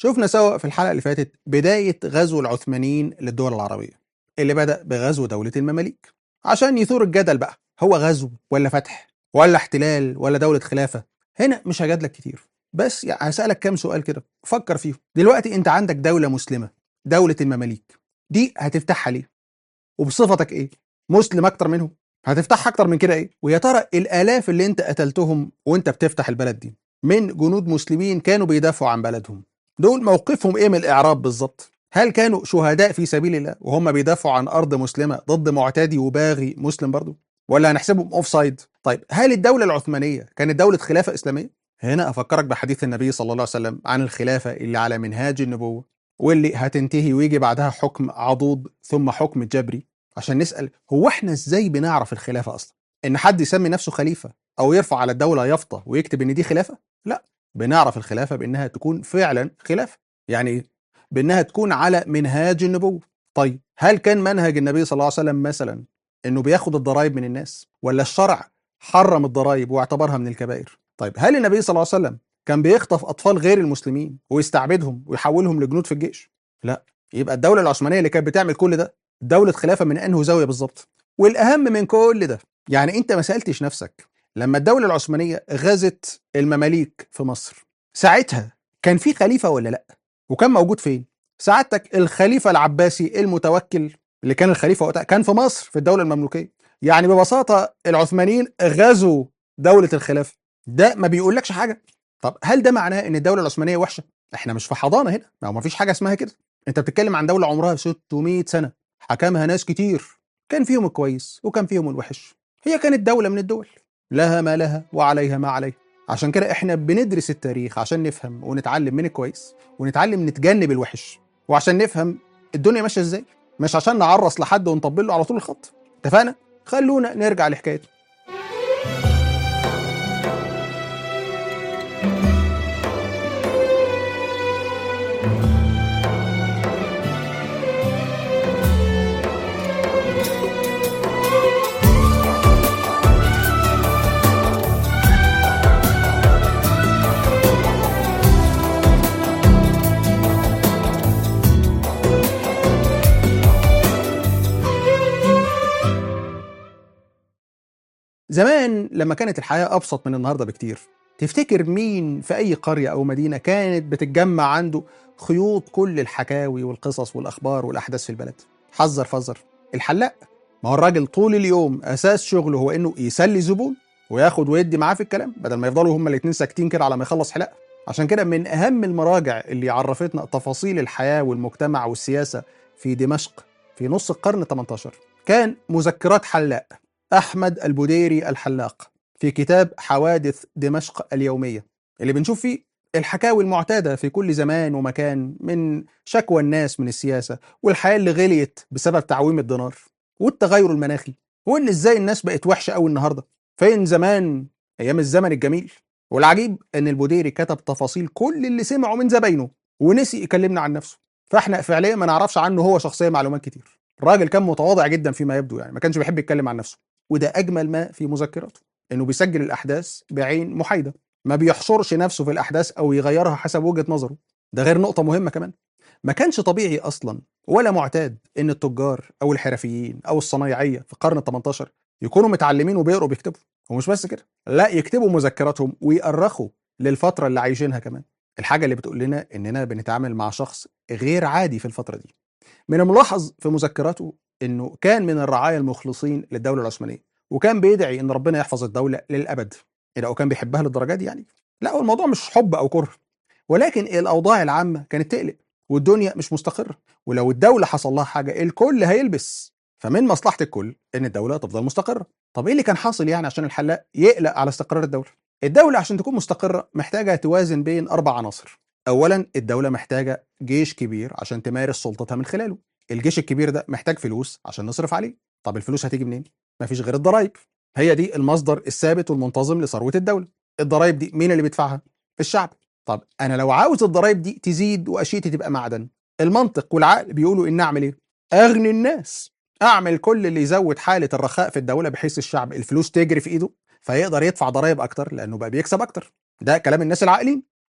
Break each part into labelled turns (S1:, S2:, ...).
S1: شفنا سوا في الحلقة اللي فاتت بداية غزو العثمانيين للدول العربية اللي بدأ بغزو دولة المماليك عشان يثور الجدل بقى هو غزو ولا فتح ولا احتلال ولا دولة خلافة هنا مش هجادلك كتير بس يعني هسألك كام سؤال كده فكر فيهم دلوقتي انت عندك دولة مسلمة دولة المماليك دي هتفتحها ليه وبصفتك ايه مسلم اكتر منهم هتفتحها اكتر من كده ايه ويا ترى الالاف اللي انت قتلتهم وانت بتفتح البلد دي من جنود مسلمين كانوا بيدافعوا عن بلدهم دول موقفهم ايه من الاعراب بالظبط هل كانوا شهداء في سبيل الله وهم بيدافعوا عن ارض مسلمه ضد معتدي وباغي مسلم برضه ولا هنحسبهم اوف سايد طيب هل الدوله العثمانيه كانت دوله خلافه اسلاميه هنا افكرك بحديث النبي صلى الله عليه وسلم عن الخلافه اللي على منهاج النبوه واللي هتنتهي ويجي بعدها حكم عضوض ثم حكم جبري عشان نسال هو احنا ازاي بنعرف الخلافه اصلا ان حد يسمي نفسه خليفه او يرفع على الدوله يافطه ويكتب ان دي خلافه لا بنعرف الخلافه بانها تكون فعلا خلافه يعني ايه بانها تكون على منهاج النبوه طيب هل كان منهج النبي صلى الله عليه وسلم مثلا انه بياخد الضرائب من الناس ولا الشرع حرم الضرائب واعتبرها من الكبائر طيب هل النبي صلى الله عليه وسلم كان بيخطف اطفال غير المسلمين ويستعبدهم ويحولهم لجنود في الجيش لا يبقى الدوله العثمانيه اللي كانت بتعمل كل ده دوله خلافه من انه زاويه بالظبط والاهم من كل ده يعني انت ما سالتش نفسك لما الدوله العثمانيه غزت المماليك في مصر ساعتها كان في خليفه ولا لا وكان موجود فين سعادتك الخليفه العباسي المتوكل اللي كان الخليفه وقتها كان في مصر في الدوله المملوكيه يعني ببساطه العثمانيين غزوا دوله الخلافه ده ما بيقولكش حاجه طب هل ده معناه ان الدوله العثمانيه وحشه احنا مش في حضانه هنا ما هو ما فيش حاجه اسمها كده انت بتتكلم عن دوله عمرها 600 سنه حكمها ناس كتير كان فيهم الكويس وكان فيهم الوحش هي كانت دوله من الدول لها ما لها وعليها ما عليها عشان كده احنا بندرس التاريخ عشان نفهم ونتعلم من الكويس ونتعلم نتجنب الوحش وعشان نفهم الدنيا ماشيه ازاي مش عشان نعرص لحد ونطبل له على طول الخط اتفقنا خلونا نرجع لحكايته زمان لما كانت الحياة أبسط من النهاردة بكتير تفتكر مين في أي قرية أو مدينة كانت بتتجمع عنده خيوط كل الحكاوي والقصص والأخبار والأحداث في البلد حذر فذر الحلاق ما هو الراجل طول اليوم أساس شغله هو إنه يسلي زبون وياخد ويدي معاه في الكلام بدل ما يفضلوا هما الاتنين ساكتين كده على ما يخلص حلاقة عشان كده من أهم المراجع اللي عرفتنا تفاصيل الحياة والمجتمع والسياسة في دمشق في نص القرن 18 كان مذكرات حلاق أحمد البديري الحلاق في كتاب حوادث دمشق اليومية اللي بنشوف فيه الحكاوي المعتادة في كل زمان ومكان من شكوى الناس من السياسة والحياة اللي غليت بسبب تعويم الدينار والتغير المناخي وإن إزاي الناس بقت وحشة أوي النهاردة فين زمان أيام الزمن الجميل والعجيب إن البديري كتب تفاصيل كل اللي سمعه من زباينه ونسي يكلمنا عن نفسه فاحنا فعليا ما نعرفش عنه هو شخصيا معلومات كتير الراجل كان متواضع جدا فيما يبدو يعني ما كانش بيحب يتكلم عن نفسه وده اجمل ما في مذكراته انه بيسجل الاحداث بعين محايده ما بيحشرش نفسه في الاحداث او يغيرها حسب وجهه نظره ده غير نقطه مهمه كمان ما كانش طبيعي اصلا ولا معتاد ان التجار او الحرفيين او الصنايعيه في القرن ال18 يكونوا متعلمين وبيقروا بيكتبوا ومش بس كده لا يكتبوا مذكراتهم ويأرخوا للفتره اللي عايشينها كمان الحاجه اللي بتقول لنا اننا بنتعامل مع شخص غير عادي في الفتره دي من الملاحظ في مذكراته انه كان من الرعايا المخلصين للدوله العثمانيه وكان بيدعي ان ربنا يحفظ الدوله للابد اذا كان بيحبها للدرجه دي يعني لا هو الموضوع مش حب او كره ولكن الاوضاع العامه كانت تقلق والدنيا مش مستقره ولو الدوله حصل لها حاجه الكل هيلبس فمن مصلحه الكل ان الدوله تفضل مستقره طب ايه اللي كان حاصل يعني عشان الحلاق يقلق على استقرار الدوله الدوله عشان تكون مستقره محتاجه توازن بين اربع عناصر اولا الدوله محتاجه جيش كبير عشان تمارس سلطتها من خلاله الجيش الكبير ده محتاج فلوس عشان نصرف عليه طب الفلوس هتيجي منين مفيش غير الضرايب هي دي المصدر الثابت والمنتظم لثروه الدوله الضرايب دي مين اللي بيدفعها الشعب طب انا لو عاوز الضرايب دي تزيد واشيتي تبقى معدن المنطق والعقل بيقولوا ان اعمل ايه اغني الناس اعمل كل اللي يزود حاله الرخاء في الدوله بحيث الشعب الفلوس تجري في ايده فيقدر يدفع ضرايب اكتر لانه بقى بيكسب اكتر ده كلام الناس العاقلين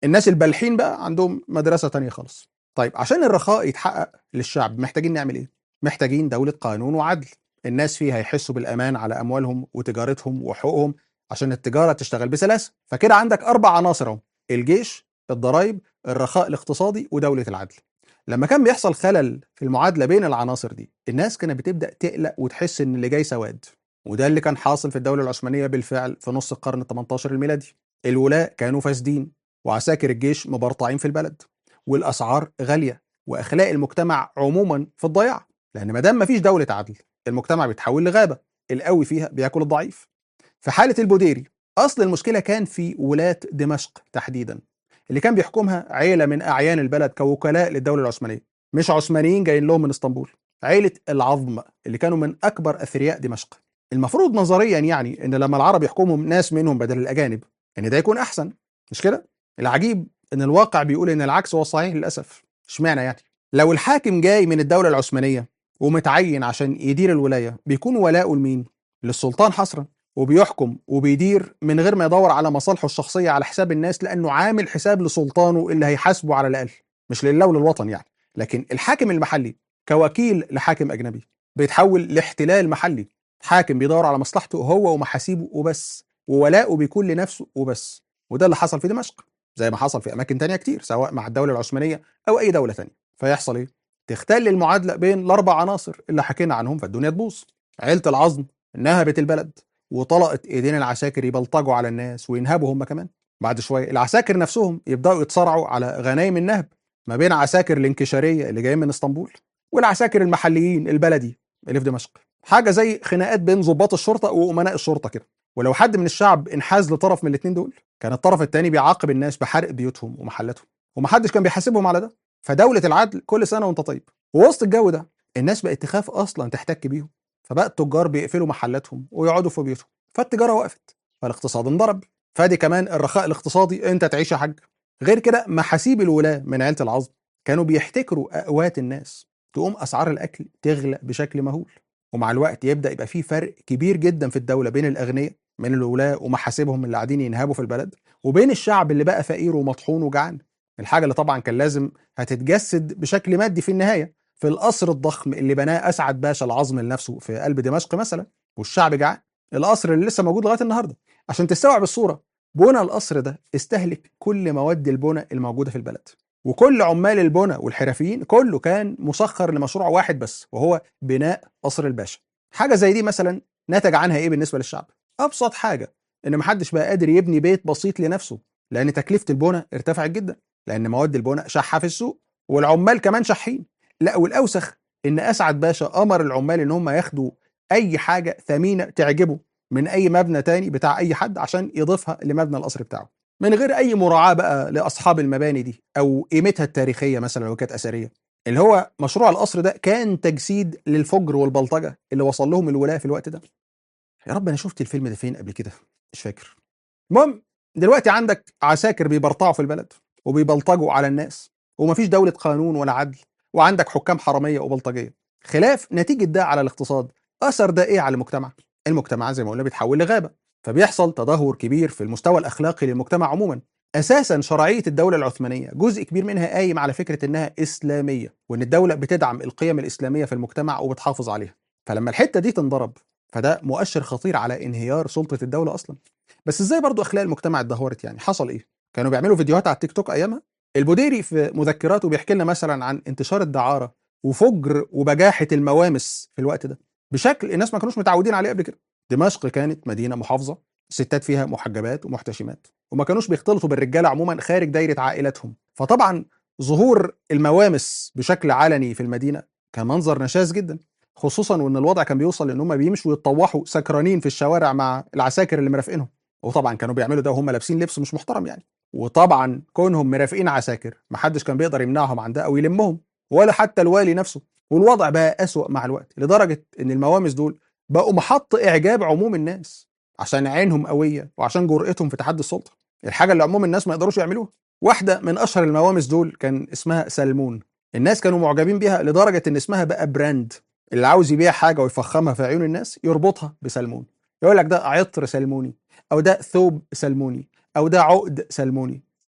S1: الناس البالحين بقى عندهم مدرسه تانية خالص طيب عشان الرخاء يتحقق للشعب محتاجين نعمل ايه محتاجين دوله قانون وعدل الناس فيها يحسوا بالامان على اموالهم وتجارتهم وحقوقهم عشان التجاره تشتغل بسلاسه فكده عندك اربع عناصر اهو الجيش الضرائب الرخاء الاقتصادي ودوله العدل لما كان بيحصل خلل في المعادله بين العناصر دي الناس كانت بتبدا تقلق وتحس ان اللي جاي سواد وده اللي كان حاصل في الدوله العثمانيه بالفعل في نص القرن ال 18 الميلادي الولاء كانوا فاسدين وعساكر الجيش مبرطعين في البلد والاسعار غاليه واخلاق المجتمع عموما في الضياع لان ما دام مفيش دوله عدل المجتمع بيتحول لغابه القوي فيها بياكل الضعيف في حاله البوديري اصل المشكله كان في ولاة دمشق تحديدا اللي كان بيحكمها عيله من اعيان البلد كوكلاء للدوله العثمانيه مش عثمانيين جايين لهم من اسطنبول عيله العظم اللي كانوا من اكبر اثرياء دمشق المفروض نظريا يعني ان لما العرب يحكمهم ناس منهم بدل الاجانب ان ده يكون احسن مش كده العجيب ان الواقع بيقول ان العكس هو الصحيح للاسف اشمعنى يعني لو الحاكم جاي من الدوله العثمانيه ومتعين عشان يدير الولايه بيكون ولاؤه لمين للسلطان حصرا وبيحكم وبيدير من غير ما يدور على مصالحه الشخصيه على حساب الناس لانه عامل حساب لسلطانه اللي هيحاسبه على الاقل مش لله وللوطن يعني لكن الحاكم المحلي كوكيل لحاكم اجنبي بيتحول لاحتلال محلي حاكم بيدور على مصلحته هو ومحاسيبه وبس وولاؤه بيكون لنفسه وبس وده اللي حصل في دمشق زي ما حصل في اماكن تانية كتير سواء مع الدوله العثمانيه او اي دوله تانية فيحصل ايه تختل المعادله بين الاربع عناصر اللي حكينا عنهم فالدنيا تبوظ عيله العظم نهبت البلد وطلقت ايدين العساكر يبلطجوا على الناس وينهبوا هم كمان بعد شويه العساكر نفسهم يبداوا يتصارعوا على غنايم النهب ما بين عساكر الانكشاريه اللي جايين من اسطنبول والعساكر المحليين البلدي اللي في دمشق حاجه زي خناقات بين ضباط الشرطه وامناء الشرطه كده ولو حد من الشعب انحاز لطرف من الاثنين دول كان الطرف الثاني بيعاقب الناس بحرق بيوتهم ومحلاتهم ومحدش كان بيحاسبهم على ده فدوله العدل كل سنه وانت طيب ووسط الجو ده الناس بقت تخاف اصلا تحتك بيهم فبقى التجار بيقفلوا محلاتهم ويقعدوا في بيوتهم فالتجاره وقفت فالاقتصاد انضرب فادي كمان الرخاء الاقتصادي انت تعيش يا حاج غير كده محاسيب الولاة من عيله العظم كانوا بيحتكروا اقوات الناس تقوم اسعار الاكل تغلى بشكل مهول ومع الوقت يبدا يبقى في فرق كبير جدا في الدوله بين الاغنياء من الولاة ومحاسبهم اللي قاعدين ينهبوا في البلد وبين الشعب اللي بقى فقير ومطحون وجعان الحاجه اللي طبعا كان لازم هتتجسد بشكل مادي في النهايه في القصر الضخم اللي بناه اسعد باشا العظم لنفسه في قلب دمشق مثلا والشعب جعان القصر اللي لسه موجود لغايه النهارده عشان تستوعب الصوره بنى القصر ده استهلك كل مواد البنى الموجوده في البلد وكل عمال البنى والحرفيين كله كان مسخر لمشروع واحد بس وهو بناء قصر الباشا حاجه زي دي مثلا نتج عنها ايه بالنسبه للشعب ابسط حاجه ان محدش بقى قادر يبني بيت بسيط لنفسه لان تكلفه البنى ارتفعت جدا لان مواد البنى شحه في السوق والعمال كمان شحين لا والاوسخ ان اسعد باشا امر العمال ان هم ياخدوا اي حاجه ثمينه تعجبه من اي مبنى تاني بتاع اي حد عشان يضيفها لمبنى القصر بتاعه من غير اي مراعاه بقى لاصحاب المباني دي او قيمتها التاريخيه مثلا لو كانت اثريه اللي هو مشروع القصر ده كان تجسيد للفجر والبلطجه اللي وصل لهم الولايه في الوقت ده يا رب انا شفت الفيلم ده فين قبل كده مش فاكر المهم دلوقتي عندك عساكر بيبرطعوا في البلد وبيبلطجوا على الناس ومفيش دولة قانون ولا عدل وعندك حكام حرامية وبلطجية خلاف نتيجة ده على الاقتصاد أثر ده إيه على المجتمع؟ المجتمع زي ما قلنا بيتحول لغابة فبيحصل تدهور كبير في المستوى الأخلاقي للمجتمع عموما أساسا شرعية الدولة العثمانية جزء كبير منها قايم على فكرة إنها إسلامية وإن الدولة بتدعم القيم الإسلامية في المجتمع وبتحافظ عليها فلما الحتة دي تنضرب فده مؤشر خطير على انهيار سلطة الدولة أصلا بس إزاي برضو أخلاق المجتمع اتدهورت يعني حصل إيه؟ كانوا بيعملوا فيديوهات على التيك توك أيامها البوديري في مذكراته بيحكي لنا مثلا عن انتشار الدعارة وفجر وبجاحة الموامس في الوقت ده بشكل الناس ما كانوش متعودين عليه قبل كده دمشق كانت مدينة محافظة الستات فيها محجبات ومحتشمات وما كانوش بيختلطوا بالرجالة عموما خارج دايرة عائلاتهم فطبعا ظهور الموامس بشكل علني في المدينة كان منظر نشاز جدا خصوصا وان الوضع كان بيوصل ان هم بيمشوا يتطوحوا سكرانين في الشوارع مع العساكر اللي مرافقينهم وطبعا كانوا بيعملوا ده وهم لابسين لبس مش محترم يعني وطبعا كونهم مرافقين عساكر محدش كان بيقدر يمنعهم عن ده او يلمهم ولا حتى الوالي نفسه والوضع بقى أسوأ مع الوقت لدرجة ان الموامس دول بقوا محط اعجاب عموم الناس عشان عينهم قوية وعشان جرأتهم في تحدي السلطة الحاجة اللي عموم الناس ما يقدروش يعملوها واحدة من أشهر الموامس دول كان اسمها سلمون الناس كانوا معجبين بيها لدرجة إن اسمها بقى براند اللي عاوز يبيع حاجة ويفخمها في عيون الناس يربطها بسلمون يقول لك ده عطر سلموني أو ده ثوب سلموني أو ده عقد سلموني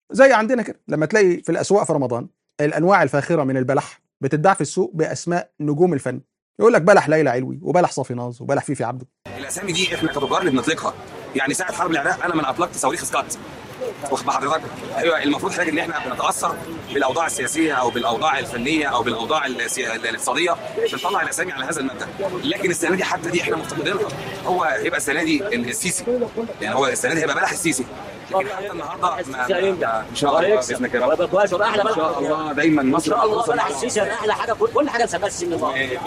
S1: زي عندنا كده لما تلاقي في الاسواق في رمضان الانواع الفاخره من البلح بتتباع في السوق باسماء نجوم الفن يقول لك بلح ليلى علوي وبلح صافي ناز وبلح فيفي عبده
S2: الاسامي دي احنا كتجار اللي بنطلقها يعني ساعه حرب العراق انا من اطلقت صواريخ سكات واخد حضرتك ايوه المفروض حضرتك ان احنا بنتاثر بالاوضاع السياسيه او بالاوضاع الفنيه او بالاوضاع السي- الاقتصاديه بنطلع الاسامي على هذا المبدا لكن السنه دي حتى دي احنا مفتقدينها هو هيبقى السنه دي السيسي يعني هو السنه دي هيبقى بلح السيسي لكن حتى النهارده ما- ما- ان شاء الله باذنك يا رب
S3: كويس احلى
S2: ان شاء الله دايما
S3: ان
S2: مصر
S3: شاء الله
S2: توصل
S3: بلح
S2: معانا.
S3: السيسي احلى حاجه كل كل حاجه نسميها السيسي النظام
S2: إيه،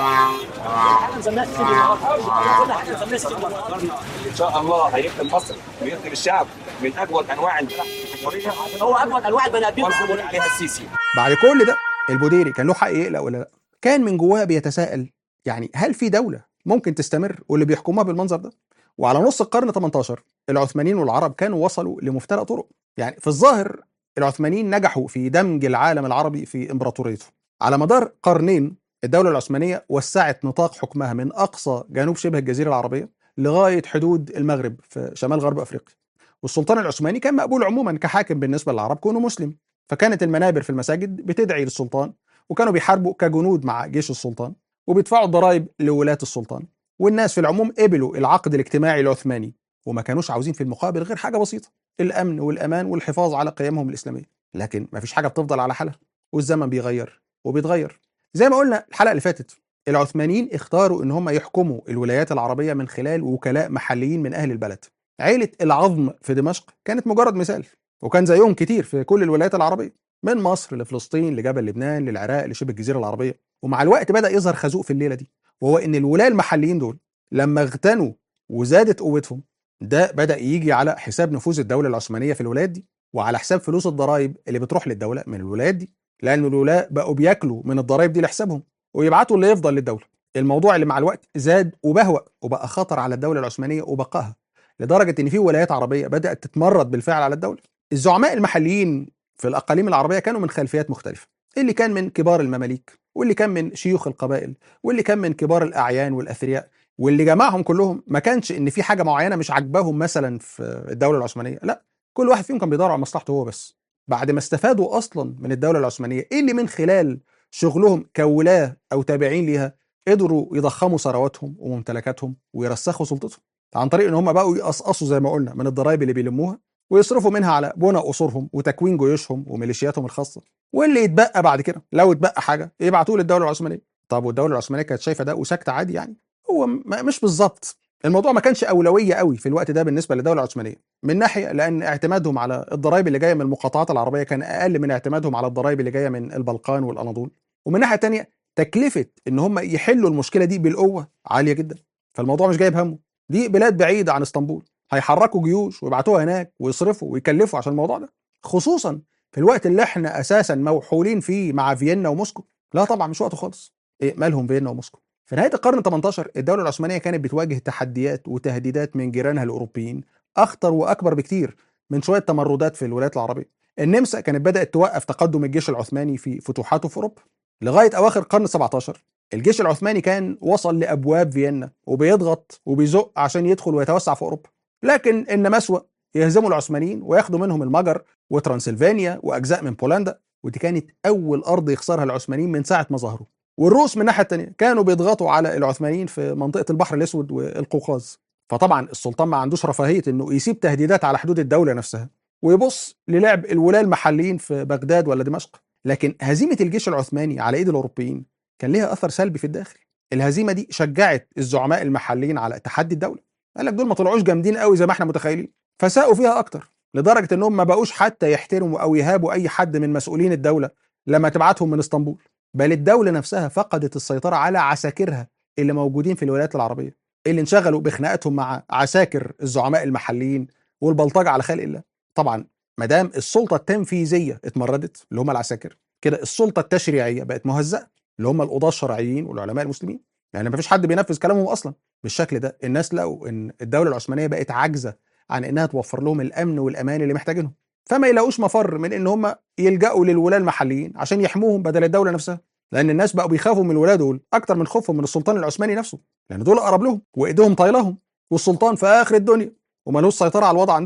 S3: حاجه نسميها السيسي النظام كل حاجه نسميها السيسي النظام
S2: قدرنا ان شاء الله هيخدم مصر ويخدم الشعب من اجود انواع البلح الجمهوريه
S3: هو اجمل انواع البني ادمين
S2: ونقول عليها السيسي
S1: بعد كل ده البوديري كان له حق يقلق ولا لا كان من جواه بيتساءل يعني هل في دوله ممكن تستمر واللي بيحكموها بالمنظر ده وعلى نص القرن 18 العثمانيين والعرب كانوا وصلوا لمفترق طرق يعني في الظاهر العثمانيين نجحوا في دمج العالم العربي في امبراطوريته على مدار قرنين الدولة العثمانية وسعت نطاق حكمها من أقصى جنوب شبه الجزيرة العربية لغاية حدود المغرب في شمال غرب أفريقيا والسلطان العثماني كان مقبول عموما كحاكم بالنسبة للعرب كونه مسلم فكانت المنابر في المساجد بتدعي للسلطان وكانوا بيحاربوا كجنود مع جيش السلطان وبيدفعوا الضرائب لولاة السلطان والناس في العموم قبلوا العقد الاجتماعي العثماني وما كانوش عاوزين في المقابل غير حاجة بسيطة الأمن والأمان والحفاظ على قيمهم الإسلامية لكن ما فيش حاجة بتفضل على حالها والزمن بيغير وبيتغير زي ما قلنا الحلقة اللي فاتت العثمانيين اختاروا ان هم يحكموا الولايات العربية من خلال وكلاء محليين من أهل البلد عيلة العظم في دمشق كانت مجرد مثال وكان زيهم كتير في كل الولايات العربية من مصر لفلسطين لجبل لبنان للعراق لشبه الجزيرة العربية ومع الوقت بدأ يظهر خازوق في الليلة دي وهو ان الولاة المحليين دول لما اغتنوا وزادت قوتهم ده بدأ يجي على حساب نفوذ الدولة العثمانية في الولايات دي وعلى حساب فلوس الضرائب اللي بتروح للدولة من الولايات دي لأن الولاة بقوا بياكلوا من الضرائب دي لحسابهم ويبعتوا اللي يفضل للدولة الموضوع اللي مع الوقت زاد وبهوأ وبقى خطر على الدولة العثمانية وبقائها لدرجة إن في ولايات عربية بدأت تتمرد بالفعل على الدولة الزعماء المحليين في الأقاليم العربية كانوا من خلفيات مختلفة اللي كان من كبار المماليك واللي كان من شيوخ القبائل واللي كان من كبار الأعيان والأثرياء واللي جمعهم كلهم ما كانش ان في حاجه معينه مش عاجباهم مثلا في الدوله العثمانيه لا كل واحد فيهم كان بيدور على مصلحته هو بس بعد ما استفادوا اصلا من الدوله العثمانيه ايه اللي من خلال شغلهم كولاه او تابعين ليها قدروا يضخموا ثرواتهم وممتلكاتهم ويرسخوا سلطتهم عن طريق ان هم بقوا يقصقصوا زي ما قلنا من الضرائب اللي بيلموها ويصرفوا منها على بنى قصورهم وتكوين جيوشهم وميليشياتهم الخاصه واللي يتبقى بعد كده لو اتبقى حاجه يبعتوه للدوله العثمانيه طب والدوله العثمانيه كانت شايفه ده وساكته عادي يعني هو م- مش بالظبط الموضوع ما كانش اولويه قوي في الوقت ده بالنسبه للدوله العثمانيه من ناحيه لان اعتمادهم على الضرائب اللي جايه من المقاطعات العربيه كان اقل من اعتمادهم على الضرائب اللي جايه من البلقان والاناضول ومن ناحيه تانية تكلفه ان هم يحلوا المشكله دي بالقوه عاليه جدا فالموضوع مش جايب همه دي بلاد بعيده عن اسطنبول هيحركوا جيوش ويبعتوها هناك ويصرفوا ويكلفوا عشان الموضوع ده خصوصا في الوقت اللي احنا اساسا موحولين فيه مع فيينا وموسكو لا طبعا مش وقته خالص ايه مالهم فيينا وموسكو في نهايه القرن ال 18 الدوله العثمانيه كانت بتواجه تحديات وتهديدات من جيرانها الاوروبيين اخطر واكبر بكتير من شويه تمردات في الولايات العربيه النمسا كانت بدات توقف تقدم الجيش العثماني في فتوحاته في اوروبا لغايه اواخر القرن ال 17 الجيش العثماني كان وصل لابواب فيينا وبيضغط وبيزق عشان يدخل ويتوسع في اوروبا لكن النماسوه يهزموا العثمانيين وياخدوا منهم المجر وترانسلفانيا واجزاء من بولندا ودي كانت اول ارض يخسرها العثمانيين من ساعه ما ظهروا والروس من الناحيه الثانيه كانوا بيضغطوا على العثمانيين في منطقه البحر الاسود والقوقاز فطبعا السلطان ما عندوش رفاهيه انه يسيب تهديدات على حدود الدوله نفسها ويبص للعب الولاة المحليين في بغداد ولا دمشق لكن هزيمه الجيش العثماني على ايد الاوروبيين كان ليها اثر سلبي في الداخل الهزيمه دي شجعت الزعماء المحليين على تحدي الدوله قال لك دول ما طلعوش جامدين قوي زي ما احنا متخيلين فساءوا فيها اكتر لدرجه انهم ما بقوش حتى يحترموا او يهابوا اي حد من مسؤولين الدوله لما تبعتهم من اسطنبول بل الدوله نفسها فقدت السيطره على عساكرها اللي موجودين في الولايات العربيه اللي انشغلوا بخناقاتهم مع عساكر الزعماء المحليين والبلطجه على خلق الله طبعا ما دام السلطه التنفيذيه اتمردت اللي هم العساكر كده السلطه التشريعيه بقت مهزأه اللي هم القضاه الشرعيين والعلماء المسلمين يعني ما فيش حد بينفذ كلامهم اصلا بالشكل ده الناس لقوا ان الدوله العثمانيه بقت عاجزه عن انها توفر لهم الامن والامان اللي محتاجينهم فما يلاقوش مفر من ان هم يلجأوا للولاة المحليين عشان يحموهم بدل الدوله نفسها لان الناس بقوا بيخافوا من الولاة دول اكتر من خوفهم من السلطان العثماني نفسه لان دول اقرب لهم وايديهم طايلهم والسلطان في اخر الدنيا ومالوش سيطره على الوضع عندهم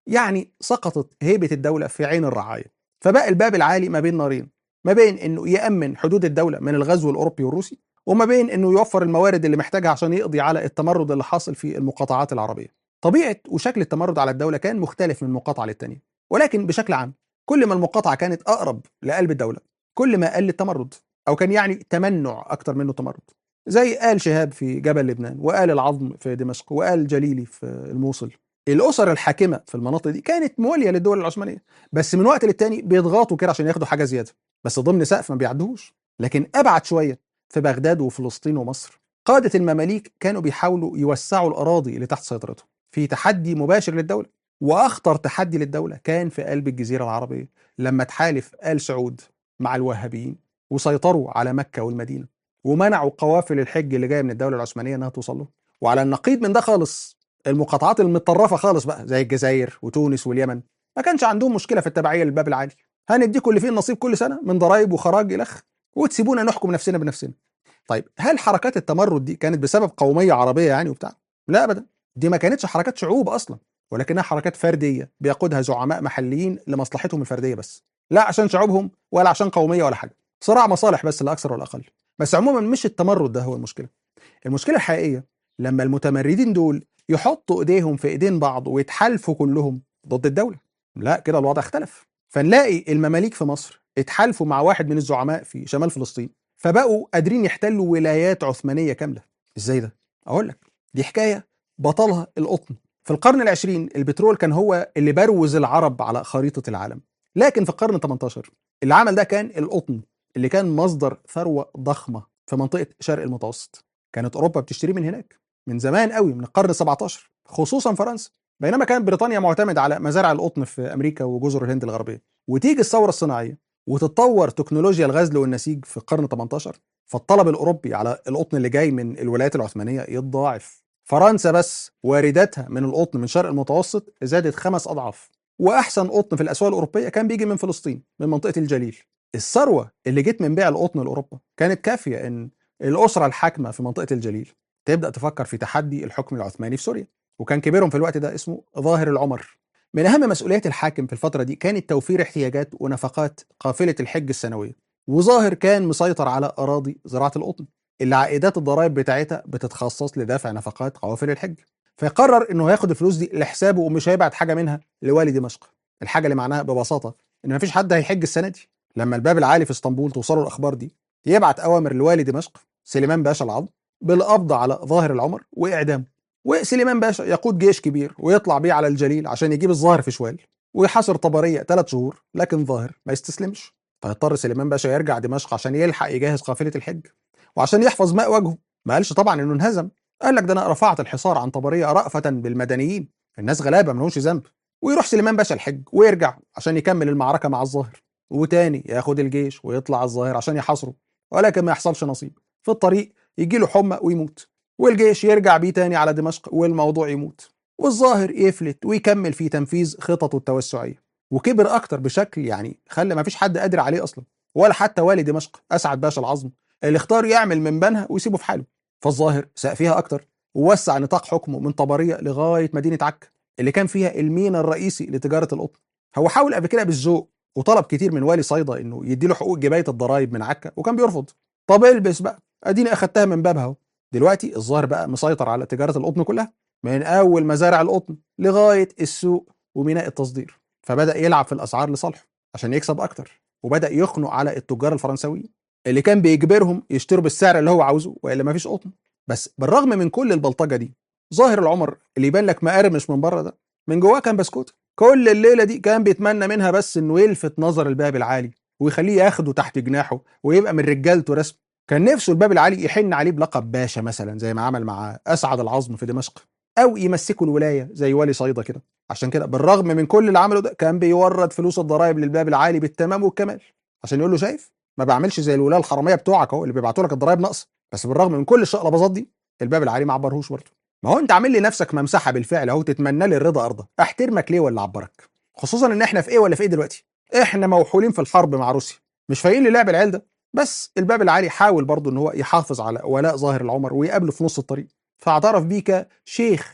S1: يعني سقطت هيبه الدوله في عين الرعايه فبقى الباب العالي ما بين نارين ما بين انه يامن حدود الدوله من الغزو الاوروبي والروسي وما بين انه يوفر الموارد اللي محتاجها عشان يقضي على التمرد اللي حاصل في المقاطعات العربيه طبيعه وشكل التمرد على الدوله كان مختلف من مقاطعه للتانيه ولكن بشكل عام كل ما المقاطعه كانت اقرب لقلب الدوله كل ما قل التمرد او كان يعني تمنع اكتر منه تمرد زي آل شهاب في جبل لبنان وآل العظم في دمشق وآل جليلي في الموصل الأسر الحاكمة في المناطق دي كانت موالية للدول العثمانية بس من وقت للتاني بيضغطوا كده عشان ياخدوا حاجة زيادة بس ضمن سقف ما بيعدوهوش لكن أبعد شوية في بغداد وفلسطين ومصر قادة المماليك كانوا بيحاولوا يوسعوا الأراضي اللي تحت سيطرتهم في تحدي مباشر للدولة وأخطر تحدي للدولة كان في قلب الجزيرة العربية لما تحالف آل سعود مع الوهابيين وسيطروا على مكة والمدينة ومنعوا قوافل الحج اللي جايه من الدوله العثمانيه انها توصل له وعلى النقيض من ده خالص المقاطعات المتطرفه خالص بقى زي الجزائر وتونس واليمن ما كانش عندهم مشكله في التبعيه للباب العالي هنديكم اللي فيه النصيب كل سنه من ضرائب وخراج الخ وتسيبونا نحكم نفسنا بنفسنا طيب هل حركات التمرد دي كانت بسبب قوميه عربيه يعني وبتاع لا ابدا دي ما كانتش حركات شعوب اصلا ولكنها حركات فرديه بيقودها زعماء محليين لمصلحتهم الفرديه بس لا عشان شعوبهم ولا عشان قوميه ولا حاجه صراع مصالح بس لا اكثر ولا اقل بس عموما مش التمرد ده هو المشكله المشكله الحقيقيه لما المتمردين دول يحطوا ايديهم في ايدين بعض ويتحالفوا كلهم ضد الدوله لا كده الوضع اختلف فنلاقي المماليك في مصر اتحالفوا مع واحد من الزعماء في شمال فلسطين فبقوا قادرين يحتلوا ولايات عثمانيه كامله ازاي ده اقول لك دي حكايه بطلها القطن في القرن العشرين البترول كان هو اللي بروز العرب على خريطه العالم لكن في القرن 18 اللي عمل ده كان القطن اللي كان مصدر ثروه ضخمه في منطقه شرق المتوسط كانت اوروبا بتشتريه من هناك من زمان قوي من القرن 17 خصوصا فرنسا بينما كانت بريطانيا معتمده على مزارع القطن في امريكا وجزر الهند الغربيه وتيجي الثوره الصناعيه وتتطور تكنولوجيا الغزل والنسيج في القرن 18 فالطلب الاوروبي على القطن اللي جاي من الولايات العثمانيه يتضاعف فرنسا بس وارداتها من القطن من شرق المتوسط زادت خمس اضعاف واحسن قطن في الاسواق الاوروبيه كان بيجي من فلسطين من منطقه الجليل الثروه اللي جت من بيع القطن لاوروبا كانت كافيه ان الاسره الحاكمه في منطقه الجليل تبدا تفكر في تحدي الحكم العثماني في سوريا وكان كبيرهم في الوقت ده اسمه ظاهر العمر من اهم مسؤوليات الحاكم في الفتره دي كانت توفير احتياجات ونفقات قافله الحج السنويه وظاهر كان مسيطر على اراضي زراعه القطن اللي عائدات الضرائب بتاعتها بتتخصص لدفع نفقات قوافل الحج فيقرر انه هياخد الفلوس دي لحسابه ومش هيبعت حاجه منها لوالي دمشق الحاجه اللي معناها ببساطه ان مفيش حد هيحج السنه دي لما الباب العالي في اسطنبول توصله الاخبار دي يبعت اوامر لوالي دمشق سليمان باشا العظم بالقبض على ظاهر العمر واعدامه وسليمان باشا يقود جيش كبير ويطلع بيه على الجليل عشان يجيب الظاهر في شوال ويحاصر طبريه ثلاث شهور لكن ظاهر ما يستسلمش فيضطر سليمان باشا يرجع دمشق عشان يلحق يجهز قافله الحج وعشان يحفظ ماء وجهه ما قالش طبعا انه انهزم قال لك ده انا رفعت الحصار عن طبريه رأفة بالمدنيين الناس غلابه ملهمش ذنب ويروح سليمان باشا الحج ويرجع عشان يكمل المعركه مع الظاهر وتاني ياخد الجيش ويطلع الظاهر عشان يحاصره ولكن ما يحصلش نصيب في الطريق يجي له حمى ويموت والجيش يرجع بيه تاني على دمشق والموضوع يموت والظاهر يفلت ويكمل في تنفيذ خططه التوسعيه وكبر اكتر بشكل يعني خلى ما فيش حد قادر عليه اصلا ولا حتى والي دمشق اسعد باشا العظم اللي اختار يعمل من بنها ويسيبه في حاله فالظاهر ساق فيها اكتر ووسع نطاق حكمه من طبريه لغايه مدينه عكا اللي كان فيها المينا الرئيسي لتجاره القطن هو حاول قبل كده بالذوق وطلب كتير من والي صيدا انه يديله حقوق جبايه الضرايب من عكا وكان بيرفض طب البس بقى اديني اخدتها من بابها اهو دلوقتي الظاهر بقى مسيطر على تجاره القطن كلها من اول مزارع القطن لغايه السوق وميناء التصدير فبدا يلعب في الاسعار لصالحه عشان يكسب اكتر وبدا يخنق على التجار الفرنساويين اللي كان بيجبرهم يشتروا بالسعر اللي هو عاوزه والا مفيش قطن بس بالرغم من كل البلطجه دي ظاهر العمر اللي يبان لك مقرمش من بره ده من جواه كان بسكوت كل الليله دي كان بيتمنى منها بس انه يلفت نظر الباب العالي ويخليه ياخده تحت جناحه ويبقى من رجالته رسم كان نفسه الباب العالي يحن عليه بلقب باشا مثلا زي ما عمل مع اسعد العظم في دمشق او يمسكوا الولايه زي والي صيدا كده عشان كده بالرغم من كل اللي عمله ده كان بيورد فلوس الضرائب للباب العالي بالتمام والكمال عشان يقول له شايف ما بعملش زي الولايه الحراميه بتوعك اهو اللي بيبعتوا لك الضرائب ناقصه بس بالرغم من كل الشقلباظات دي الباب العالي ما عبرهوش برضه ما هو انت عامل لي نفسك ممسحه بالفعل اهو تتمنى لي الرضا ارضى احترمك ليه ولا اعبرك خصوصا ان احنا في ايه ولا في ايه دلوقتي احنا موحولين في الحرب مع روسيا مش فايقين للعب العيال ده بس الباب العالي حاول برضه ان هو يحافظ على ولاء ظاهر العمر ويقابله في نص الطريق فاعترف بيه كشيخ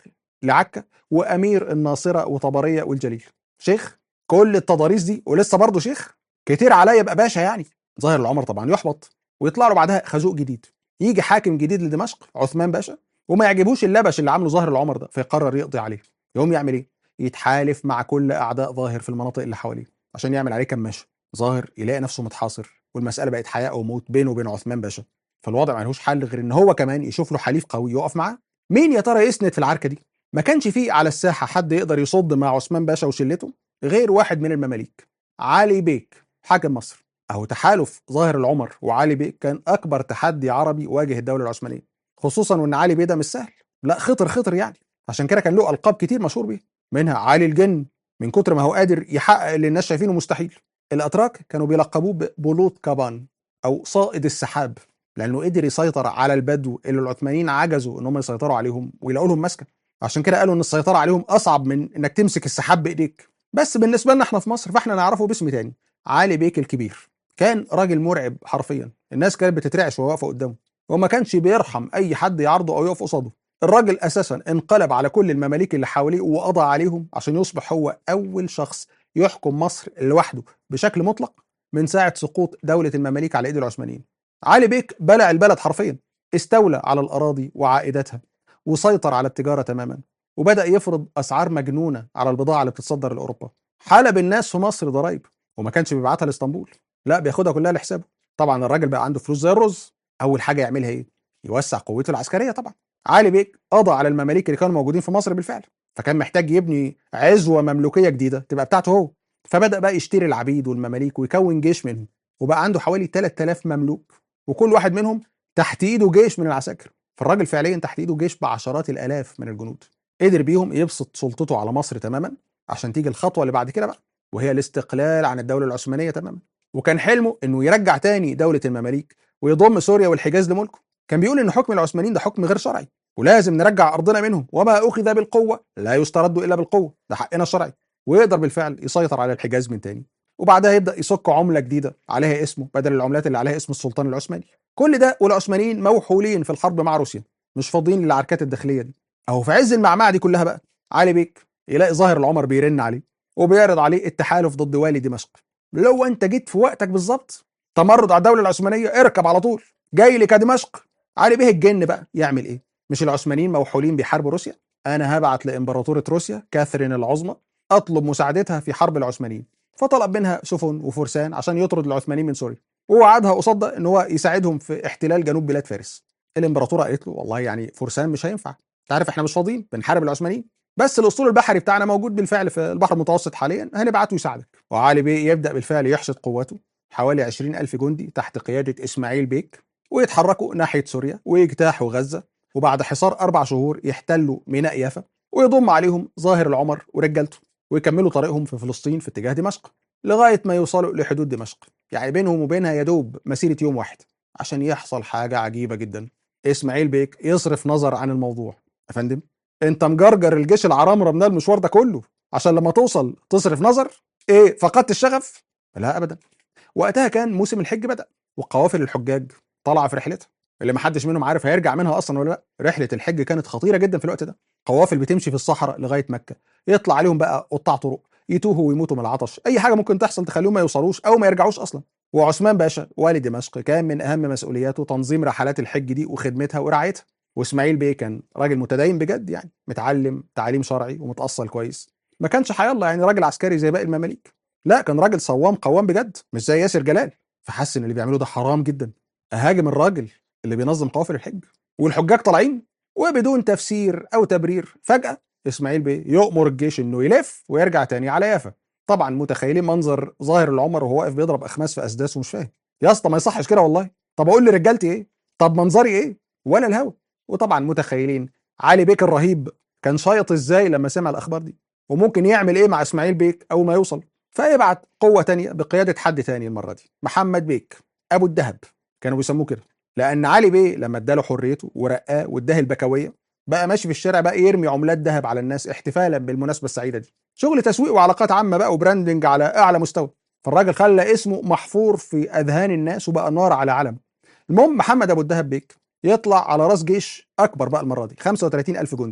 S1: لعكا وامير الناصره وطبريه والجليل شيخ كل التضاريس دي ولسه برضه شيخ كتير عليا ابقى باشا يعني ظاهر العمر طبعا يحبط ويطلع له بعدها خازوق جديد يجي حاكم جديد لدمشق عثمان باشا وما يعجبوش اللبش اللي عامله ظاهر العمر ده فيقرر يقضي عليه يقوم يعمل ايه يتحالف مع كل اعداء ظاهر في المناطق اللي حواليه عشان يعمل عليه كماشه ظاهر يلاقي نفسه متحاصر والمساله بقت حياه او موت بينه وبين عثمان باشا فالوضع ملهوش حل غير ان هو كمان يشوف له حليف قوي يقف معاه مين يا ترى يسند في العركه دي ما كانش فيه على الساحه حد يقدر يصد مع عثمان باشا وشلته غير واحد من المماليك علي بيك حاكم مصر اهو تحالف ظاهر العمر وعلي بيك كان اكبر تحدي عربي واجه الدوله العثمانيه خصوصا وان علي بيه ده مش سهل لا خطر خطر يعني عشان كده كان له القاب كتير مشهور بيها منها علي الجن من كتر ما هو قادر يحقق اللي الناس شايفينه مستحيل الاتراك كانوا بيلقبوه ببلوط كابان او صائد السحاب لانه قدر يسيطر على البدو اللي العثمانيين عجزوا ان هم يسيطروا عليهم ويلاقوا لهم مسكن عشان كده قالوا ان السيطره عليهم اصعب من انك تمسك السحاب بايديك بس بالنسبه لنا احنا في مصر فاحنا نعرفه باسم تاني علي بيك الكبير كان راجل مرعب حرفيا الناس كانت بتترعش وهو واقفه قدامه وما كانش بيرحم اي حد يعرضه او يقف قصاده الراجل اساسا انقلب على كل المماليك اللي حواليه وقضى عليهم عشان يصبح هو اول شخص يحكم مصر لوحده بشكل مطلق من ساعه سقوط دوله المماليك على ايد العثمانيين علي بيك بلع البلد حرفيا استولى على الاراضي وعائداتها وسيطر على التجاره تماما وبدا يفرض اسعار مجنونه على البضاعه اللي بتتصدر لاوروبا حلب الناس في مصر ضرايب وما كانش بيبعتها لاسطنبول لا بياخدها كلها لحسابه طبعا الراجل بقى عنده فلوس زي الرز اول حاجه يعملها ايه يوسع قوته العسكريه طبعا علي بيك قضى على المماليك اللي كانوا موجودين في مصر بالفعل فكان محتاج يبني عزوه مملوكيه جديده تبقى بتاعته هو فبدا بقى يشتري العبيد والمماليك ويكون جيش منهم وبقى عنده حوالي 3000 مملوك وكل واحد منهم تحت ايده جيش من العساكر فالراجل فعليا تحت ايده جيش بعشرات الالاف من الجنود قدر بيهم يبسط سلطته على مصر تماما عشان تيجي الخطوه اللي بعد كده بقى وهي الاستقلال عن الدوله العثمانيه تماما وكان حلمه انه يرجع تاني دوله المماليك ويضم سوريا والحجاز لملكه كان بيقول ان حكم العثمانيين ده حكم غير شرعي ولازم نرجع ارضنا منهم وما اخذ بالقوه لا يسترد الا بالقوه ده حقنا الشرعي ويقدر بالفعل يسيطر على الحجاز من تاني وبعدها يبدا يصك عمله جديده عليها اسمه بدل العملات اللي عليها اسم السلطان العثماني كل ده والعثمانيين موحولين في الحرب مع روسيا مش فاضيين للعركات الداخليه دي اهو في عز المعمعه دي كلها بقى علي بيك يلاقي ظاهر العمر بيرن عليه وبيعرض عليه التحالف ضد والي دمشق لو انت جيت في وقتك بالظبط تمرد على الدوله العثمانيه اركب على طول جاي لك يا دمشق علي بيه الجن بقى يعمل ايه مش العثمانيين موحولين بيحاربوا روسيا انا هبعت لامبراطوره روسيا كاثرين العظمى اطلب مساعدتها في حرب العثمانيين فطلب منها سفن وفرسان عشان يطرد العثمانيين من سوريا ووعدها قصاد ده ان هو يساعدهم في احتلال جنوب بلاد فارس الامبراطوره قالت له والله يعني فرسان مش هينفع انت عارف احنا مش فاضيين بنحارب العثمانيين بس الاسطول البحري بتاعنا موجود بالفعل في البحر المتوسط حاليا هنبعته يساعدك وعلي بيه يبدا بالفعل يحشد قواته حوالي 20 ألف جندي تحت قيادة إسماعيل بيك ويتحركوا ناحية سوريا ويجتاحوا غزة وبعد حصار أربع شهور يحتلوا ميناء يافا ويضم عليهم ظاهر العمر ورجالته ويكملوا طريقهم في فلسطين في اتجاه دمشق لغاية ما يوصلوا لحدود دمشق يعني بينهم وبينها يدوب مسيرة يوم واحد عشان يحصل حاجة عجيبة جدا إسماعيل بيك يصرف نظر عن الموضوع يا فندم انت مجرجر الجيش العرامرة من المشوار ده كله عشان لما توصل تصرف نظر ايه فقدت الشغف لا ابدا وقتها كان موسم الحج بدا وقوافل الحجاج طالعه في رحلتها اللي ما حدش منهم عارف هيرجع منها اصلا ولا لا رحله الحج كانت خطيره جدا في الوقت ده قوافل بتمشي في الصحراء لغايه مكه يطلع عليهم بقى قطاع طرق يتوهوا ويموتوا من العطش اي حاجه ممكن تحصل تخليهم ما يوصلوش او ما يرجعوش اصلا وعثمان باشا والي دمشق كان من اهم مسؤولياته تنظيم رحلات الحج دي وخدمتها ورعايتها واسماعيل بيه كان راجل متدين بجد يعني متعلم تعليم شرعي ومتاصل كويس ما كانش حيالله يعني راجل عسكري زي باقي المماليك لا كان راجل صوام قوام بجد مش زي ياسر جلال فحس ان اللي بيعملوه ده حرام جدا اهاجم الراجل اللي بينظم قوافل الحج والحجاج طالعين وبدون تفسير او تبرير فجاه اسماعيل بيه يؤمر الجيش انه يلف ويرجع تاني على يافا طبعا متخيلين منظر ظاهر العمر وهو واقف بيضرب اخماس في اسداس ومش فاهم يا اسطى ما يصحش كده والله طب اقول لرجالتي ايه طب منظري ايه ولا الهوا وطبعا متخيلين علي بيك الرهيب كان شايط ازاي لما سمع الاخبار دي وممكن يعمل ايه مع اسماعيل بيك اول ما يوصل فيبعت قوه تانية بقياده حد تاني المره دي محمد بيك ابو الدهب كانوا بيسموه كده لان علي بيه لما اداله حريته ورقاه واداه البكويه بقى ماشي في الشارع بقى يرمي عملات ذهب على الناس احتفالا بالمناسبه السعيده دي شغل تسويق وعلاقات عامه بقى وبراندنج على اعلى مستوى فالراجل خلى اسمه محفور في اذهان الناس وبقى نار على علم المهم محمد ابو الدهب بيك يطلع على راس جيش اكبر بقى المره دي 35 الف جندي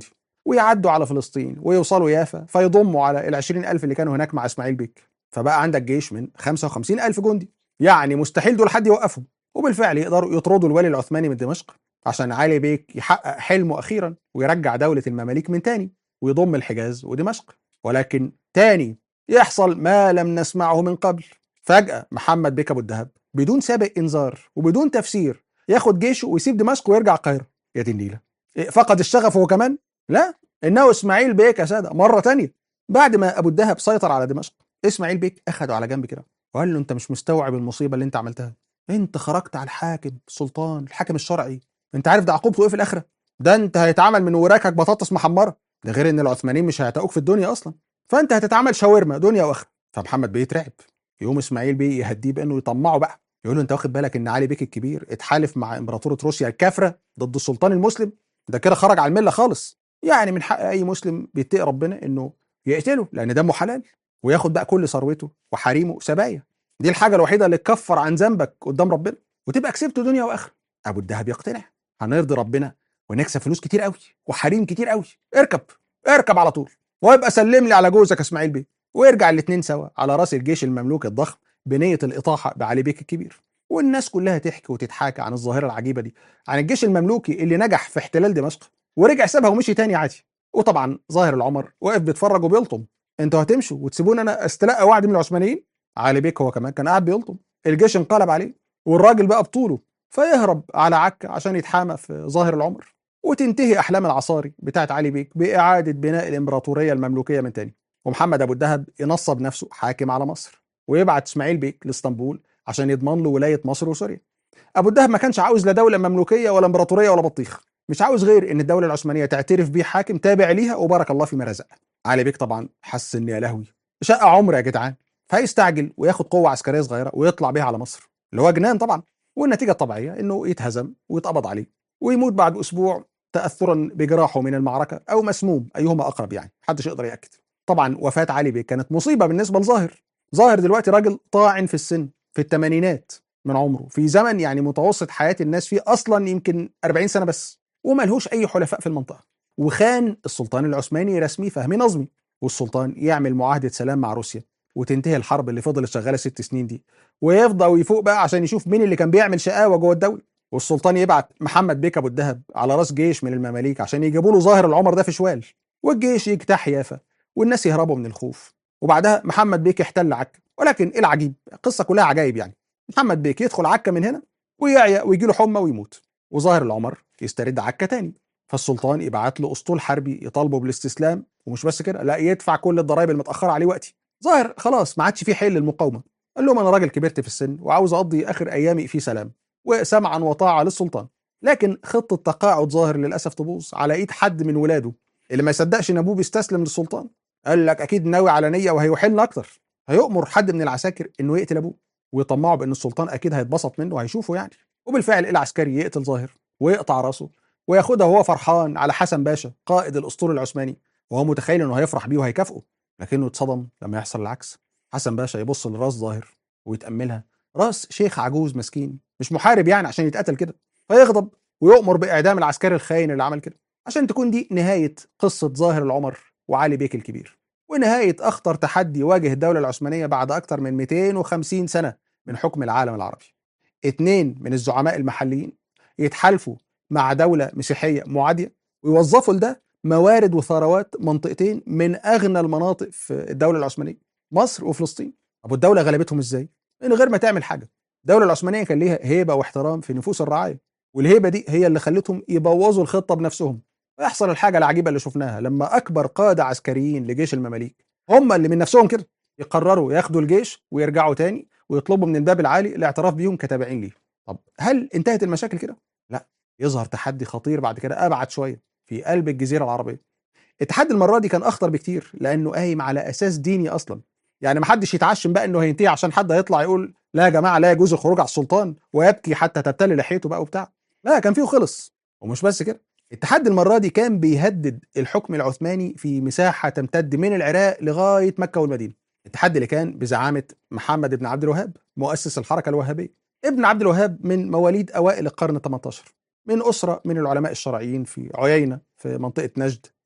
S1: ويعدوا على فلسطين ويوصلوا يافا فيضموا على ال 20000 اللي كانوا هناك مع اسماعيل بيك فبقى عندك جيش من 55000 جندي يعني مستحيل دول حد يوقفهم وبالفعل يقدروا يطردوا الولي العثماني من دمشق عشان علي بيك يحقق حلمه اخيرا ويرجع دولة المماليك من تاني ويضم الحجاز ودمشق ولكن تاني يحصل ما لم نسمعه من قبل فجأة محمد بيك أبو الدهب بدون سابق إنذار وبدون تفسير ياخد جيشه ويسيب دمشق ويرجع القاهرة يا دي النيلة إيه، فقد الشغف هو كمان؟ لا إنه إسماعيل بيك يا سادة مرة تانية بعد ما أبو الدهب سيطر على دمشق إسماعيل بيك أخده على جنب كده وقال له أنت مش مستوعب المصيبة اللي أنت عملتها أنت خرجت على الحاكم السلطان الحاكم الشرعي أنت عارف ده عقوبته إيه في الآخرة؟ ده أنت هيتعمل من وراكك بطاطس محمرة ده غير إن العثمانيين مش هيعتقوك في الدنيا أصلا فأنت هتتعمل شاورما دنيا وآخرة فمحمد بيه يترعب يقوم اسماعيل بيه يهديه بانه يطمعه بقى يقول له انت واخد بالك ان علي بيك الكبير اتحالف مع امبراطوره روسيا الكافره ضد السلطان المسلم ده كده خرج على المله خالص يعني من حق اي مسلم بيتقي ربنا انه يقتله لان دمه حلال وياخد بقى كل ثروته وحريمه سبايا دي الحاجه الوحيده اللي تكفر عن ذنبك قدام ربنا وتبقى كسبت دنيا واخره ابو الدهب يقتنع هنرضي ربنا ونكسب فلوس كتير قوي وحريم كتير قوي اركب اركب على طول ويبقى سلم لي على جوزك اسماعيل بيه ويرجع الاتنين سوا على راس الجيش المملوكي الضخم بنية الإطاحة بعلي بيك الكبير والناس كلها تحكي وتتحاكى عن الظاهرة العجيبة دي عن الجيش المملوكي اللي نجح في احتلال دمشق ورجع سابها ومشي تاني عادي وطبعا ظاهر العمر واقف بيتفرج وبيلطم انتوا هتمشوا وتسيبوني انا استلقى وعد من العثمانيين علي بيك هو كمان كان قاعد بيلطم الجيش انقلب عليه والراجل بقى بطوله فيهرب على عكا عشان يتحامى في ظاهر العمر وتنتهي احلام العصاري بتاعت علي بيك باعاده بناء الامبراطوريه المملوكيه من تاني ومحمد ابو الدهب ينصب نفسه حاكم على مصر ويبعت اسماعيل بيك لاسطنبول عشان يضمن له ولايه مصر وسوريا ابو الدهب ما كانش عاوز لا دوله مملوكيه ولا امبراطوريه ولا بطيخ مش عاوز غير ان الدوله العثمانيه تعترف بيه حاكم تابع ليها وبارك الله فيما رزق علي بيك طبعا حس ان يا لهوي شقه عمر يا جدعان فيستعجل وياخد قوه عسكريه صغيره ويطلع بيها على مصر اللي هو جنان طبعا والنتيجه الطبيعيه انه يتهزم ويتقبض عليه ويموت بعد اسبوع تاثرا بجراحه من المعركه او مسموم ايهما اقرب يعني محدش يقدر ياكد طبعا وفاه علي بيك كانت مصيبه بالنسبه لظاهر ظاهر دلوقتي راجل طاعن في السن في الثمانينات من عمره في زمن يعني متوسط حياه الناس فيه اصلا يمكن 40 سنه بس وملهوش اي حلفاء في المنطقه وخان السلطان العثماني رسمي فهمي نظمي والسلطان يعمل معاهده سلام مع روسيا وتنتهي الحرب اللي فضلت شغاله ست سنين دي ويفضى ويفوق بقى عشان يشوف مين اللي كان بيعمل شقاوه جوه الدوله والسلطان يبعت محمد بيك ابو الدهب على راس جيش من المماليك عشان يجيبوا له ظاهر العمر ده في شوال والجيش يجتاح يافا والناس يهربوا من الخوف وبعدها محمد بيك يحتل عكا ولكن ايه العجيب القصه كلها عجايب يعني محمد بيك يدخل عكا من هنا ويعيا ويجي له حمى ويموت وظاهر العمر يسترد عكا تاني فالسلطان يبعت له اسطول حربي يطالبه بالاستسلام ومش بس كده لا يدفع كل الضرائب المتاخره عليه وقتي ظاهر خلاص ما عادش في حل للمقاومه قال لهم انا راجل كبرت في السن وعاوز اقضي اخر ايامي في سلام وسمعا وطاعه للسلطان لكن خطه تقاعد ظاهر للاسف تبوظ على ايد حد من ولاده اللي ما يصدقش ان ابوه بيستسلم للسلطان قال لك اكيد ناوي على نيه وهيحل اكتر هيؤمر حد من العساكر انه يقتل ابوه ويطمعه بان السلطان اكيد هيتبسط منه وهيشوفه يعني وبالفعل العسكري يقتل ظاهر ويقطع راسه وياخدها وهو فرحان على حسن باشا قائد الاسطول العثماني وهو متخيل انه هيفرح بيه وهيكافئه لكنه اتصدم لما يحصل العكس حسن باشا يبص لراس ظاهر ويتاملها راس شيخ عجوز مسكين مش محارب يعني عشان يتقتل كده فيغضب ويؤمر باعدام العسكري الخاين اللي عمل كده عشان تكون دي نهايه قصه ظاهر العمر وعلي بيك الكبير ونهايه اخطر تحدي واجه الدوله العثمانيه بعد اكثر من 250 سنه من حكم العالم العربي اتنين من الزعماء المحليين يتحالفوا مع دولة مسيحية معادية ويوظفوا لده موارد وثروات منطقتين من أغنى المناطق في الدولة العثمانية مصر وفلسطين أبو الدولة غلبتهم إزاي؟ من غير ما تعمل حاجة الدولة العثمانية كان ليها هيبة واحترام في نفوس الرعاية والهيبة دي هي اللي خلتهم يبوظوا الخطة بنفسهم ويحصل الحاجة العجيبة اللي شفناها لما أكبر قادة عسكريين لجيش المماليك هم اللي من نفسهم كده يقرروا ياخدوا الجيش ويرجعوا تاني ويطلبوا من الباب العالي الاعتراف بيهم كتابعين ليه طب هل انتهت المشاكل كده؟ لا يظهر تحدي خطير بعد كده ابعد شويه في قلب الجزيره العربيه التحدي المره دي كان اخطر بكتير لانه قايم على اساس ديني اصلا يعني ما حدش يتعشم بقى انه هينتهي عشان حد هيطلع يقول لا يا جماعه لا يجوز الخروج على السلطان ويبكي حتى تبتل لحيته بقى وبتاع لا كان فيه خلص ومش بس كده التحدي المره دي كان بيهدد الحكم العثماني في مساحه تمتد من العراق لغايه مكه والمدينه التحدي اللي كان بزعامه محمد بن عبد الوهاب مؤسس الحركه الوهابيه ابن عبد الوهاب من مواليد اوائل القرن ال 18 من اسره من العلماء الشرعيين في عيينه في منطقه نجد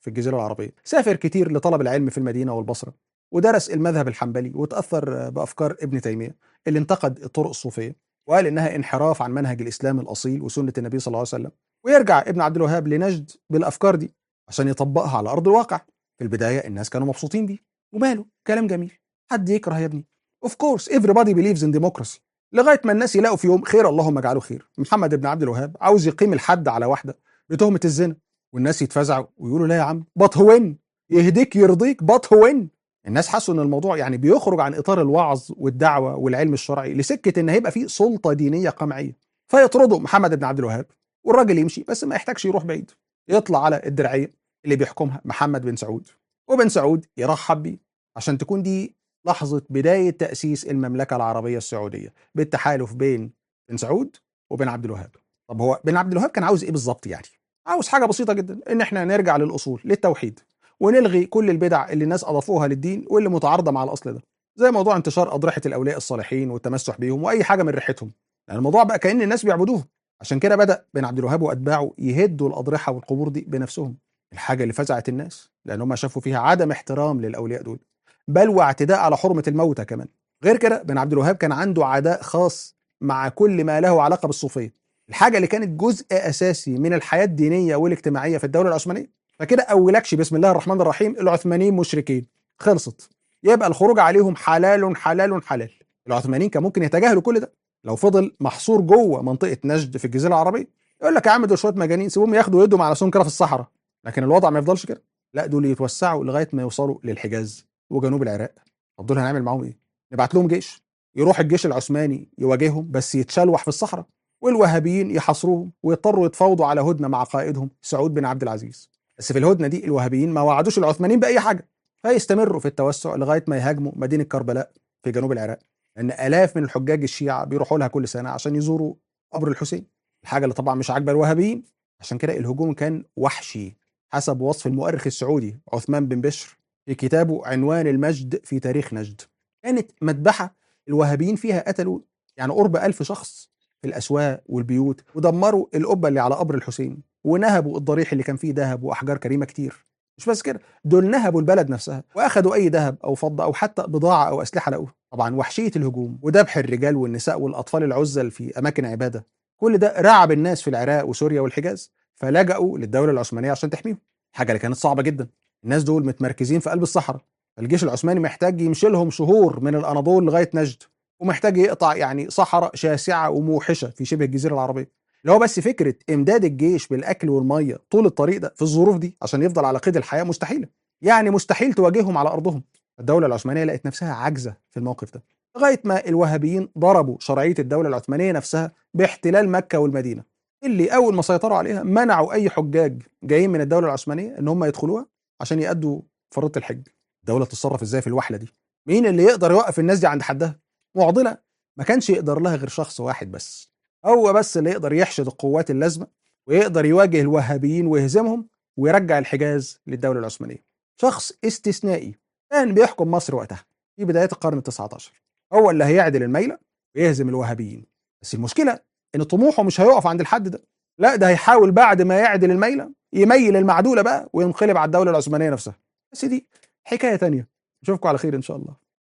S1: في الجزيره العربيه سافر كتير لطلب العلم في المدينه والبصره ودرس المذهب الحنبلي وتاثر بافكار ابن تيميه اللي انتقد الطرق الصوفيه وقال انها انحراف عن منهج الاسلام الاصيل وسنه النبي صلى الله عليه وسلم ويرجع ابن عبد الوهاب لنجد بالافكار دي عشان يطبقها على ارض الواقع في البدايه الناس كانوا مبسوطين بيه وماله كلام جميل حد يكره يا ابني اوف كورس everybody believes in democracy لغايه ما الناس يلاقوا في يوم خير اللهم اجعله خير محمد بن عبد الوهاب عاوز يقيم الحد على واحده بتهمه الزنا والناس يتفزعوا ويقولوا لا يا عم بط وين يهديك يرضيك بط وين الناس حسوا ان الموضوع يعني بيخرج عن اطار الوعظ والدعوه والعلم الشرعي لسكه ان هيبقى فيه سلطه دينيه قمعيه فيطردوا محمد بن عبد الوهاب والراجل يمشي بس ما يحتاجش يروح بعيد يطلع على الدرعيه اللي بيحكمها محمد بن سعود وبن سعود يرحب بيه عشان تكون دي لحظه بدايه تاسيس المملكه العربيه السعوديه بالتحالف بين بن سعود وبن عبد الوهاب طب هو بن عبد الوهاب كان عاوز ايه بالظبط يعني عاوز حاجه بسيطه جدا ان احنا نرجع للاصول للتوحيد ونلغي كل البدع اللي الناس اضافوها للدين واللي متعارضه مع الاصل ده زي موضوع انتشار اضرحه الاولياء الصالحين والتمسح بيهم واي حاجه من ريحتهم يعني الموضوع بقى كان الناس بيعبدوهم عشان كده بدا بن عبد الوهاب واتباعه يهدوا الاضرحه والقبور دي بنفسهم الحاجه اللي فزعت الناس لان هم شافوا فيها عدم احترام للاولياء دول بل واعتداء على حرمه الموتى كمان غير كده بن عبد الوهاب كان عنده عداء خاص مع كل ما له علاقه بالصوفيه الحاجه اللي كانت جزء اساسي من الحياه الدينيه والاجتماعيه في الدوله العثمانيه فكده اولكش بسم الله الرحمن الرحيم العثمانيين مشركين خلصت يبقى الخروج عليهم حلال حلال حلال العثمانيين كان ممكن يتجاهلوا كل ده لو فضل محصور جوه منطقه نجد في الجزيره العربيه يقول لك يا عم دول شويه مجانين سيبهم ياخدوا يدهم على نفسهم كده في الصحراء لكن الوضع ما يفضلش كده لا دول يتوسعوا لغايه ما يوصلوا للحجاز وجنوب العراق طب دول هنعمل معاهم ايه؟ نبعت لهم جيش يروح الجيش العثماني يواجههم بس يتشلوح في الصحراء والوهابيين يحاصروهم ويضطروا يتفاوضوا على هدنه مع قائدهم سعود بن عبد العزيز بس في الهدنه دي الوهابيين ما وعدوش العثمانيين باي حاجه فيستمروا في التوسع لغايه ما يهاجموا مدينه كربلاء في جنوب العراق لان الاف من الحجاج الشيعه بيروحوا لها كل سنه عشان يزوروا قبر الحسين الحاجه اللي طبعا مش عاجبه الوهابيين عشان كده الهجوم كان وحشي حسب وصف المؤرخ السعودي عثمان بن بشر في كتابه عنوان المجد في تاريخ نجد كانت مذبحه الوهابيين فيها قتلوا يعني قرب ألف شخص في الأسواق والبيوت ودمروا القبة اللي على قبر الحسين ونهبوا الضريح اللي كان فيه ذهب وأحجار كريمة كتير مش بس كده دول نهبوا البلد نفسها واخدوا اي ذهب او فضه او حتى بضاعه او اسلحه لقوها طبعا وحشيه الهجوم وذبح الرجال والنساء والاطفال العزل في اماكن عباده كل ده رعب الناس في العراق وسوريا والحجاز فلجأوا للدوله العثمانيه عشان تحميهم حاجه اللي كانت صعبه جدا الناس دول متمركزين في قلب الصحراء الجيش العثماني محتاج يمشي لهم شهور من الاناضول لغايه نجد ومحتاج يقطع يعني صحراء شاسعه وموحشه في شبه الجزيره العربيه اللي هو بس فكره امداد الجيش بالاكل والميه طول الطريق ده في الظروف دي عشان يفضل على قيد الحياه مستحيله يعني مستحيل تواجههم على ارضهم الدوله العثمانيه لقت نفسها عاجزه في الموقف ده لغايه ما الوهابيين ضربوا شرعيه الدوله العثمانيه نفسها باحتلال مكه والمدينه اللي اول ما سيطروا عليها منعوا اي حجاج جايين من الدوله العثمانيه ان هم يدخلوها عشان يأدوا فريضه الحج الدوله تتصرف ازاي في الوحله دي مين اللي يقدر يوقف الناس دي عند حدها معضله ما كانش يقدر لها غير شخص واحد بس هو بس اللي يقدر يحشد القوات اللازمه ويقدر يواجه الوهابيين ويهزمهم ويرجع الحجاز للدوله العثمانيه شخص استثنائي كان بيحكم مصر وقتها في بدايه القرن ال19 هو اللي هيعدل الميله ويهزم الوهابيين بس المشكله ان طموحه مش هيقف عند الحد ده لا ده هيحاول بعد ما يعدل الميله يميل المعدوله بقى وينقلب على الدوله العثمانيه نفسها بس دي حكايه تانية اشوفكم على خير ان شاء الله